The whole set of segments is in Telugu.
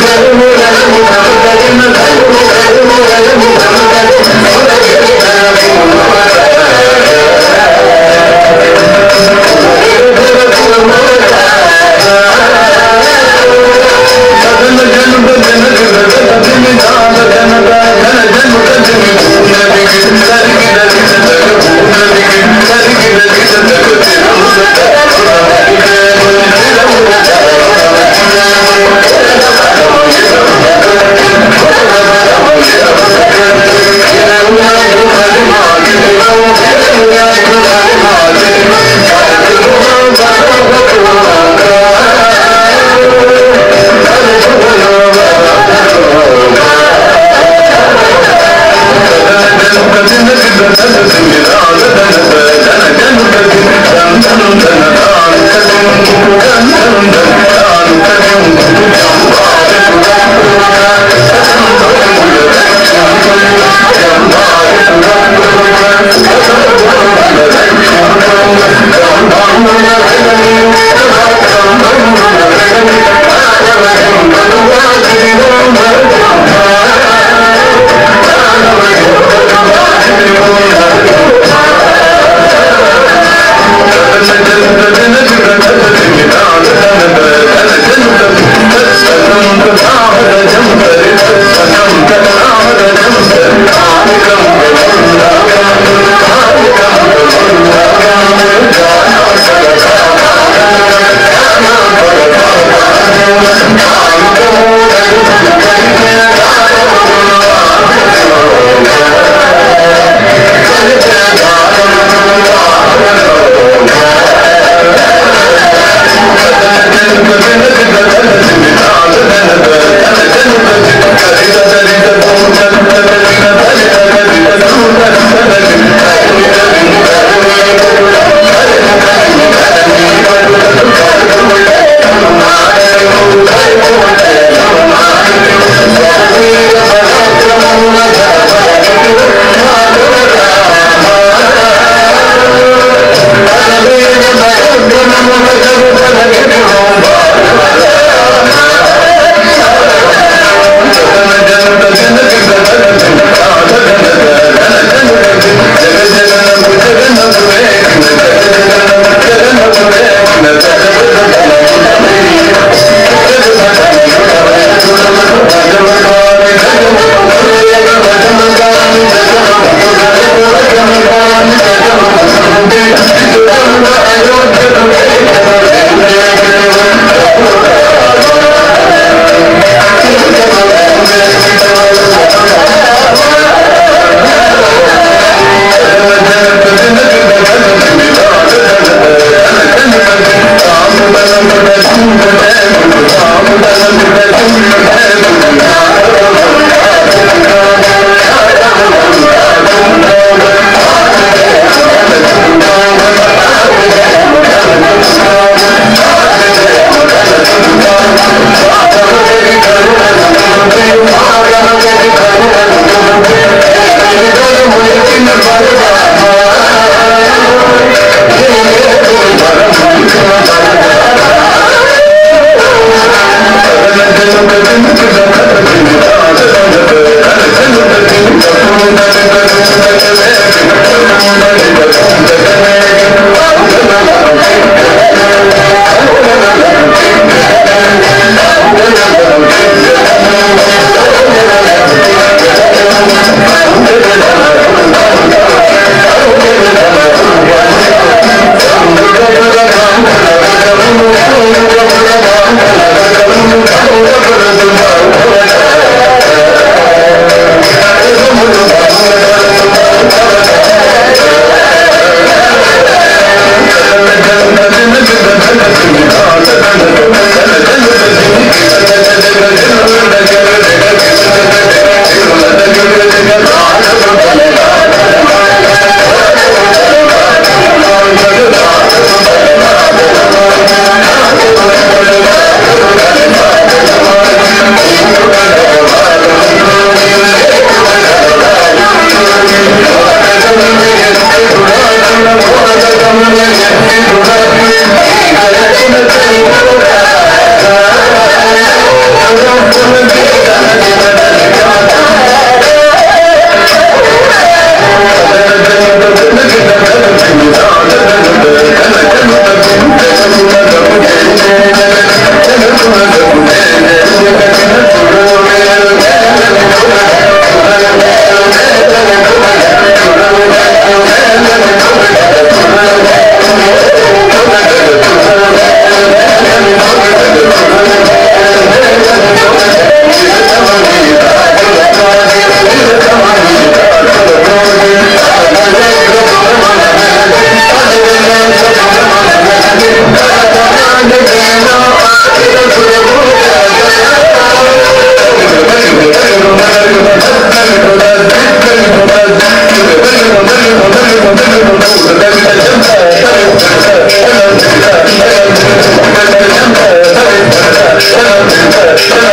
Thank you.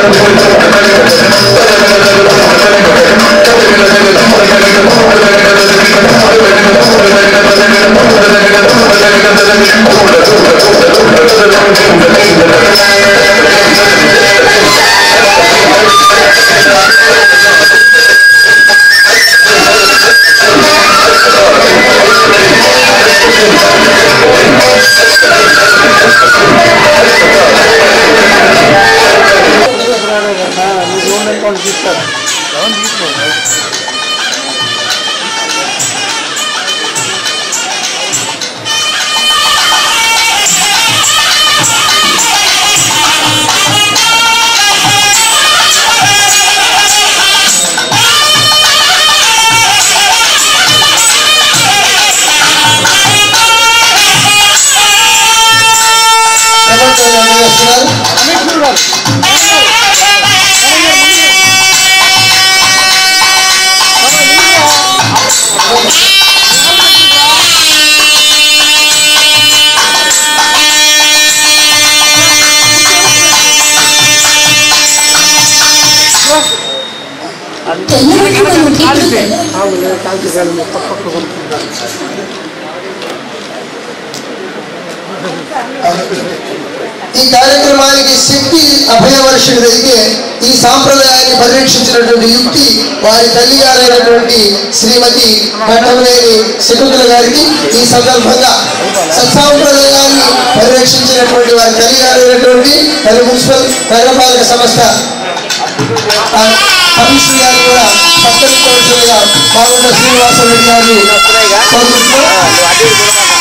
ఈ కార్యక్రమానికి శక్తి అభయవర్షుడైతే ఈ సాంప్రదాయాన్ని పరిరక్షించినటువంటి యుక్తి వారి తల్లి గారైనటువంటి శ్రీమతి ఘట్టమనేని శకుంతల గారికి ఈ సందర్భంగా సత్సాంప్రదాయాన్ని పరిరక్షించినటువంటి వారి తల్లి గారైనటువంటి పలు మున్సిపల్ నగరపాలక సంస్థ ఆ, కమిషనర్ గారు కూడా సత్కరించవలసిందిగా మాగుంట శ్రీనివాసరెడ్డి గారిని కోరుకుంటున్నాం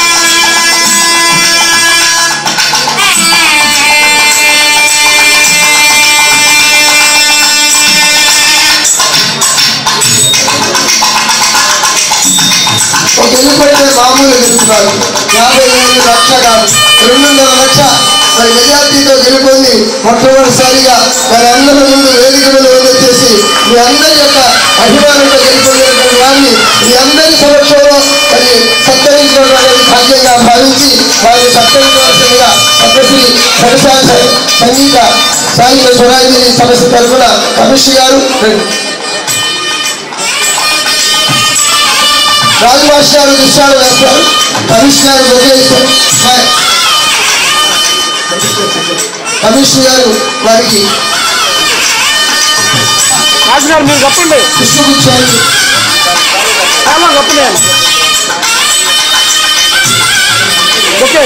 ఒక ఎన్నికైతే మామూలు గెలుపుతారు యాభై వేలు లక్ష కాదు రెండున్నర లక్ష మరి మెజార్టీతో గెలుపొంది మొట్టమొదటిసారిగా మరి అందరి ముందు వేదిక మీద వచ్చేసి మీ అందరి యొక్క అభిమానంతో గెలుపొందినటువంటి వారిని మీ అందరి సమక్షంలో మరి సత్కరించడం అనేది భాగ్యంగా భావించి వారిని సత్కరించవలసిందిగా పద్మశ్రీ సరసాల సంగీత సాహిత్య స్వరాజ్య సమస్య తరఫున కమిషనర్ గారు రండి. రాజభాష గారు దృశ్యాలు వేస్తారు కమిషనర్ గారు బొకేస్తారు హాయ్. కమిషనర్ గారు వారికి రాజు గారు మీరు చెప్పండి పుష్పగుచ్చాలు చాలా గొప్పలే ఓకే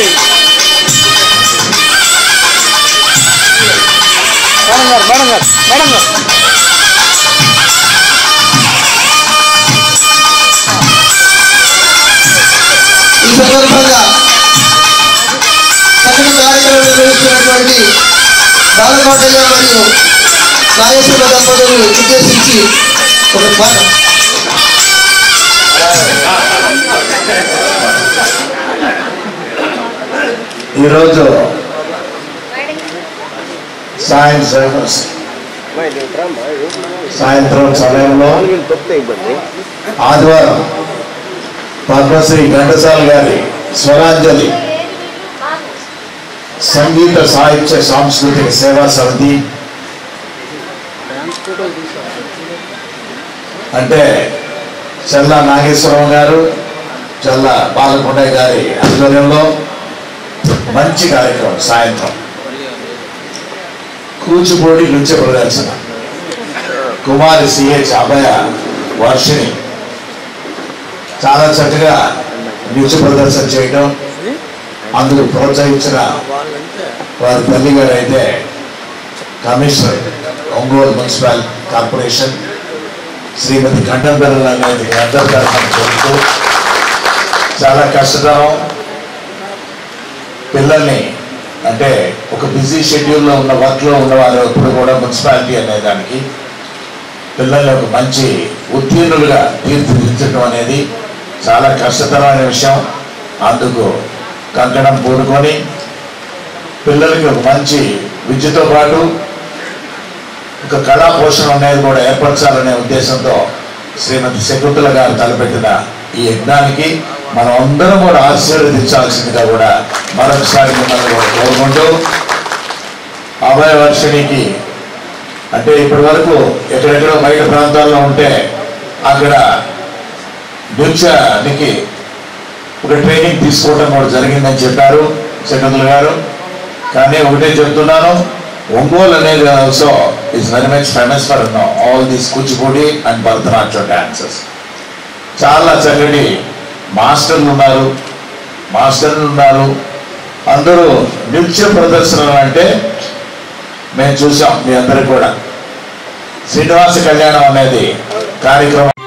మేడం గారు మేడం గారు మేడం గారు ఈ సందర్భంగా చక్కటి కార్యక్రమం నిర్వహిస్తున్నటువంటి బాలకోటయ్య మరియు నాగేశ్వర దంపతులను ఉద్దేశించి ఒక మాట ఈరోజు సాయంత్రం సాయంత్రం సమయంలో ఆదివారం పద్మశ్రీ ఘంటసాల గారి స్వరాంజలి సంగీత సాహిత్య సాంస్కృతిక సేవా సమితి అంటే చల్ల నాగేశ్వరరావు గారు చల్ల బాలకొండయ్య గారి ఆధ్వర్యంలో మంచి కార్యక్రమం సాయంత్రం కూచిపూడి నృత్య ప్రదర్శన కుమారి సిహెచ్ అభయ వర్షిణి చాలా చక్కగా నృత్య ప్రదర్శన చేయడం అందుకు ప్రోత్సహించిన వారి తల్లి గారు అయితే commissioner Ongole municipal corporation Srimathi Kanthamberla అనేది అందరి తరఫున కోరుతూ చాలా కష్టతరం పిల్లల్ని అంటే ఒక బిజీ షెడ్యూల్లో ఉన్న వర్క్లో ఉన్నవారు ఎప్పుడు కూడా మున్సిపాలిటీ అనే దానికి పిల్లల్ని ఒక మంచి ఉత్తీర్ణులుగా తీర్చిదిద్దడం అనేది చాలా కష్టతరమైన విషయం అందుకు కంకణం పూనుకొని పిల్లలకి ఒక మంచి విద్యతో పాటు ఒక కళా పోషణ అనేది కూడా ఏర్పరచాలనే ఉద్దేశంతో శ్రీమతి శకుంతల గారు తలపెట్టిన ఈ యజ్ఞానికి మనం అందరం కూడా ఆశీర్వదించాల్సిందిగా కూడా మరొకసారి మిమ్మల్ని కూడా కోరుకుంటూ అభయ వర్షిణికి అంటే ఇప్పటి వరకు ఎక్కడెక్కడో బయట ప్రాంతాల్లో ఉంటే అక్కడ నృత్యానికి ఒక ట్రైనింగ్ తీసుకోవడం కూడా జరిగిందని చెప్పారు శకుంతల గారు కానీ ఒకటే చెప్తున్నాను ఒంగోలు అనేది also is very much famous for all these Kuchipudi and Bharatanatyam dances చాలా చక్కటి మాస్టర్లు ఉన్నారు మాస్టర్లు ఉన్నారు అందరూ నృత్య ప్రదర్శనలు అంటే మేము చూసాం మీ అందరికి కూడా శ్రీనివాస కళ్యాణం అనేది కార్యక్రమం